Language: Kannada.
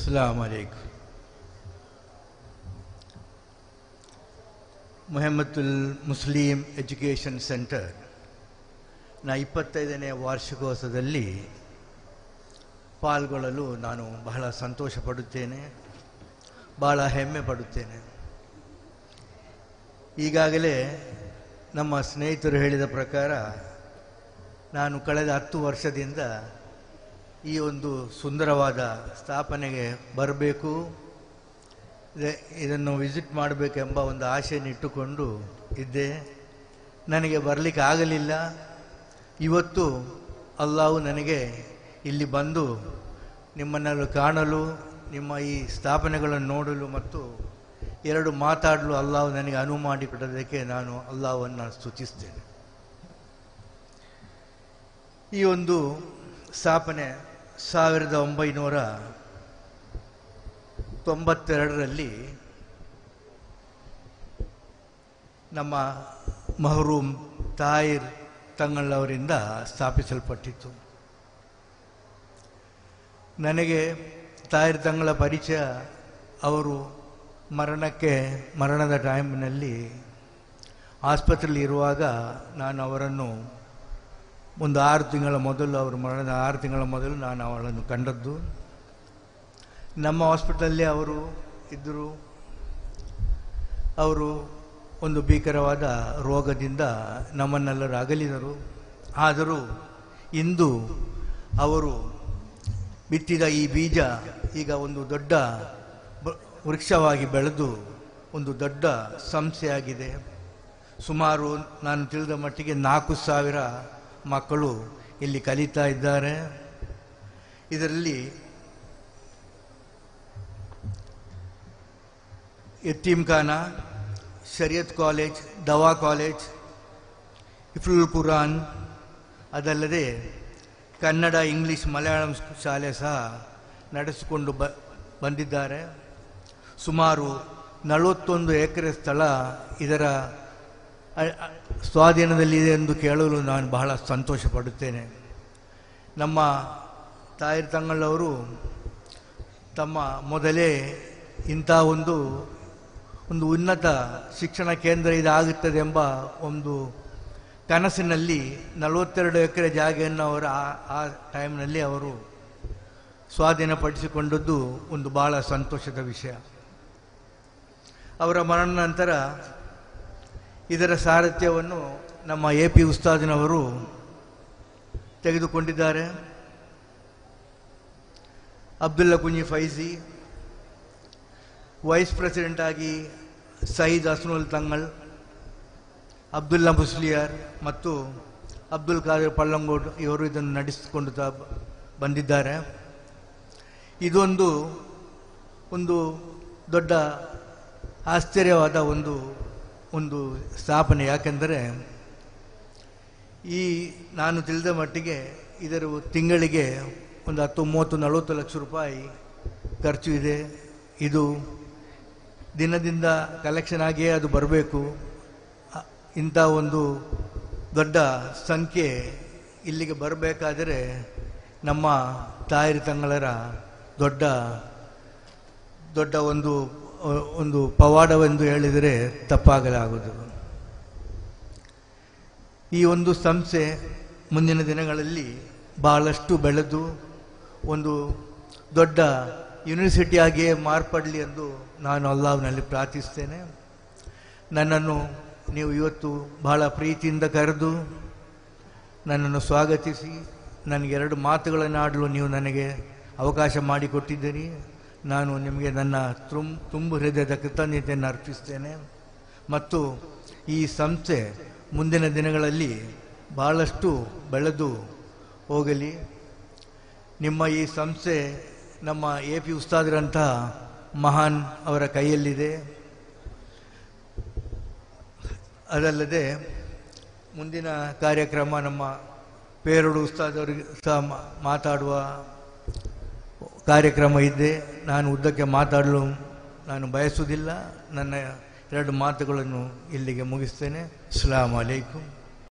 ಅಸ್ಸಲಾಮ್ ಅಲೈkum ಮೊಹಮ್ಮದುಲ್ ಮುಸ್ಲಿಂ ಎಜುಕೇಷನ್ ಸೆಂಟರ್ ನ ಇಪ್ಪತ್ತೈದನೇ ವಾರ್ಷಿಕೋತ್ಸವದಲ್ಲಿ ಪಾಲ್ಗೊಳ್ಳಲು ನಾನು ಬಹಳ ಸಂತೋಷ ಪಡುತ್ತೇನೆ ಬಹಳ ಹೆಮ್ಮೆ ಪಡುತ್ತೇನೆ ಈಗಾಗಲೇ ನಮ್ಮ ಸ್ನೇಹಿತರು ಹೇಳಿದ ಪ್ರಕಾರ ನಾನು ಕಳೆದ ಹತ್ತು ವರ್ಷದಿಂದ ಈ ಒಂದು ಸುಂದರವಾದ ಸ್ಥಾಪನೆಗೆ ಬರಬೇಕು ಇದ- ಇದನ್ನು ವಿಸಿಟ್ ಮಾಡಬೇಕೆಂಬ ಒಂದು ಆಶೆಯನ್ನು ಇಟ್ಟುಕೊಂಡು ಇದ್ದೆ ನನಗೆ ಬರಲಿಕ್ಕೆ ಆಗಲಿಲ್ಲ ಇವತ್ತು ಅಲ್ಲಾವು ನನಗೆ ಇಲ್ಲಿ ಬಂದು ನಿಮ್ಮನ್ನೆಲ್ಲ ಕಾಣಲು ನಿಮ್ಮ ಈ ಸ್ಥಾಪನೆಗಳನ್ನು ನೋಡಲು ಮತ್ತು ಎರಡು ಮಾತಾಡಲು ಅಲ್ಲಾವು ನನಗೆ ಅನುವು ಮಾಡಿಕೊಟ್ಟದಕ್ಕೆ ನಾನು ಅಲ್ಲಾವನ್ನು ಸ್ತುತಿಸ್ತೇನೆ ಈ ಒಂದು ಸ್ಥಾಪನೆ ಸಾವಿರದ ಒಂಬೈನೂರ ತೊಂಬತ್ತೆರಡರಲ್ಲಿ ನಮ್ಮ ಮಹರೂಮ್ ತಾಯಿರ್ ತಂಗಳವರಿಂದ ಸ್ಥಾಪಿಸಲ್ಪಟ್ಟಿತ್ತು ನನಗೆ ತಾಯಿರ್ ತಂಗಳ ಪರಿಚಯ ಅವರು ಮರಣಕ್ಕೆ ಮರಣದ ಟೈಮ್ನಲ್ಲಿ ಆಸ್ಪತ್ರೆಯಲ್ಲಿ ಇರುವಾಗ ನಾನು ಅವರನ್ನು ಒಂದು ಆರು ತಿಂಗಳ ಮೊದಲು ಅವರು ಮರಣದ ಆರು ತಿಂಗಳ ಮೊದಲು ನಾನು ಅವಳನ್ನು ಕಂಡದ್ದು ನಮ್ಮ ಹಾಸ್ಪಿಟಲಲ್ಲಿ ಅವರು ಇದ್ದರು ಅವರು ಒಂದು ಭೀಕರವಾದ ರೋಗದಿಂದ ನಮ್ಮನ್ನೆಲ್ಲರೂ ಅಗಲಿದರು ಆದರೂ ಇಂದು ಅವರು ಬಿತ್ತಿದ ಈ ಬೀಜ ಈಗ ಒಂದು ದೊಡ್ಡ ಬ- ವೃಕ್ಷವಾಗಿ ಬೆಳೆದು ಒಂದು ದೊಡ್ಡ ಸಂಸ್ಥೆಯಾಗಿದೆ ಸುಮಾರು ನಾನು ತಿಳಿದ ಮಟ್ಟಿಗೆ ನಾಲ್ಕು ಸಾವಿರ ಮಕ್ಕಳು ಇಲ್ಲಿ ಕಲಿತಾ ಇದ್ದಾರೆ ಇದರಲ್ಲಿ ಯತೀಮ್ಖಾನ ಶರಿಯತ್ ಕಾಲೇಜ್ ದವಾ ಕಾಲೇಜ್ ಇಫ್ಲುಲ್ ಕುರಾನ್ ಅದಲ್ಲದೆ ಕನ್ನಡ ಇಂಗ್ಲಿಷ್ ಮಲಯಾಳಂ ಶಾಲೆ ಸಹ ನಡೆಸಿಕೊಂಡು ಬ ಬಂದಿದ್ದಾರೆ ಸುಮಾರು ನಲವತ್ತೊಂದು ಎಕರೆ ಸ್ಥಳ ಇದರ ಅ- ಅ- ಸ್ವಾಧೀನದಲ್ಲಿದೆ ಎಂದು ಕೇಳಲು ನಾನು ಬಹಳ ಸಂತೋಷ ಪಡುತ್ತೇನೆ ನಮ್ಮ ತಾಯಿರ್ ತಂಗಳವರು ತಮ್ಮ ಮೊದಲೇ ಇಂಥ ಒಂದು ಒಂದು ಉನ್ನತ ಶಿಕ್ಷಣ ಕೇಂದ್ರ ಇದಾಗುತ್ತದೆ ಎಂಬ ಒಂದು ಕನಸಿನಲ್ಲಿ ನಲವತ್ತೆರಡು ಎಕರೆ ಜಾಗೆಯನ್ನು ಅವರು ಆ- ಆ ಟೈಮ್ನಲ್ಲಿ ಅವರು ಸ್ವಾಧೀನಪಡಿಸಿಕೊಂಡದ್ದು ಒಂದು ಬಹಳ ಸಂತೋಷದ ವಿಷಯ ಅವರ ಮರಣ ನಂತರ ಇದರ ಸಾರಥ್ಯವನ್ನು ನಮ್ಮ ಎ ಪಿ ಉಸ್ತಾದಿನವರು ತೆಗೆದುಕೊಂಡಿದ್ದಾರೆ ಅಬ್ದುಲ್ಲಾ ಕುಂಜಿ ಫೈಜಿ ವೈಸ್ ಪ್ರೆಸಿಡೆಂಟ್ ಆಗಿ ಸಯೀದ್ ಹಸ್ನುಲ್ ತಂಗಳ್ ಅಬ್ದುಲ್ಲಾ ಮುಸ್ಲಿಯಾರ್ ಮತ್ತು ಅಬ್ದುಲ್ ಖಾದರ್ ಪಳ್ಳಂಗೋಡ್ ಇವರು ಇದನ್ನು ನಡೆಸಿಕೊಂಡು ತಾ ಬಂದಿದ್ದಾರೆ ಇದೊಂದು ಒಂದು ದೊಡ್ಡ ಆಶ್ಚರ್ಯವಾದ ಒಂದು ಒಂದು ಸ್ಥಾಪನೆ ಯಾಕೆಂದರೆ ಈ ನಾನು ತಿಳಿದ ಮಟ್ಟಿಗೆ ಇದರ ತಿಂಗಳಿಗೆ ಒಂದು ಹತ್ತು ಮೂವತ್ತು ನಲವತ್ತು ಲಕ್ಷ ರೂಪಾಯಿ ಖರ್ಚು ಇದೆ ಇದು ದಿನದಿಂದ ಕಲೆಕ್ಷನ್ ಆಗಿಯೇ ಅದು ಬರಬೇಕು ಅ- ಇಂಥ ಒಂದು ದೊಡ್ಡ ಸಂಖ್ಯೆ ಇಲ್ಲಿಗೆ ಬರಬೇಕಾದರೆ ನಮ್ಮ ತಾಯಿರ ತಂಗಳರ ದೊಡ್ಡ ದೊಡ್ಡ ಒಂದು ಅ- ಒಂದು ಪವಾಡವೆಂದು ಹೇಳಿದರೆ ತಪ್ಪಾಗಲಾಗುವುದು ಈ ಒಂದು ಸಂಸ್ಥೆ ಮುಂದಿನ ದಿನಗಳಲ್ಲಿ ಬಹಳಷ್ಟು ಬೆಳೆದು ಒಂದು ದೊಡ್ಡ ಯೂನಿವರ್ಸಿಟಿಯಾಗಿಯೇ ಮಾರ್ಪಡಲಿ ಎಂದು ನಾನು ಅಲ್ಲಾಹ್ನಲ್ಲಿ ಪ್ರಾರ್ಥಿಸ್ತೇನೆ ನನ್ನನ್ನು ನೀವು ಇವತ್ತು ಬಹಳ ಪ್ರೀತಿಯಿಂದ ಕರೆದು ನನ್ನನ್ನು ಸ್ವಾಗತಿಸಿ ನನಗೆ ಎರಡು ಮಾತುಗಳನ್ನು ಆಡಲು ನೀವು ನನಗೆ ಅವಕಾಶ ಮಾಡಿಕೊಟ್ಟಿದ್ದೀರಿ ನಾನು ನಿಮಗೆ ನನ್ನ ತುಂ ತುಂಬು ಹೃದಯದ ಕೃತಜ್ಞತೆಯನ್ನು ಅರ್ಪಿಸ್ತೇನೆ ಮತ್ತು ಈ ಸಂಸ್ಥೆ ಮುಂದಿನ ದಿನಗಳಲ್ಲಿ ಬಹಳಷ್ಟು ಬೆಳೆದು ಹೋಗಲಿ ನಿಮ್ಮ ಈ ಸಂಸ್ಥೆ ನಮ್ಮ ಎ ಪಿ ಉಸ್ತಾದರಂತಹ ಮಹಾನ್ ಅವರ ಕೈಯಲ್ಲಿದೆ ಅದಲ್ಲದೆ ಮುಂದಿನ ಕಾರ್ಯಕ್ರಮ ನಮ್ಮ ಪೇರಡು ಉಸ್ತಾದವರಿಗೆ ಸಹ ಮಾ- ಮಾತಾಡುವ ಕಾರ್ಯಕ್ರಮ ಇದೆ ನಾನು ಉದ್ದಕ್ಕೆ ಮಾತಾಡಲು ನಾನು ಬಯಸುವುದಿಲ್ಲ ನನ್ನ ಎರಡು ಮಾತುಗಳನ್ನು ಇಲ್ಲಿಗೆ ಮುಗಿಸ್ತೇನೆ ಅಸ್ಸಲಾಮ್ ಅಲೈಕುಂ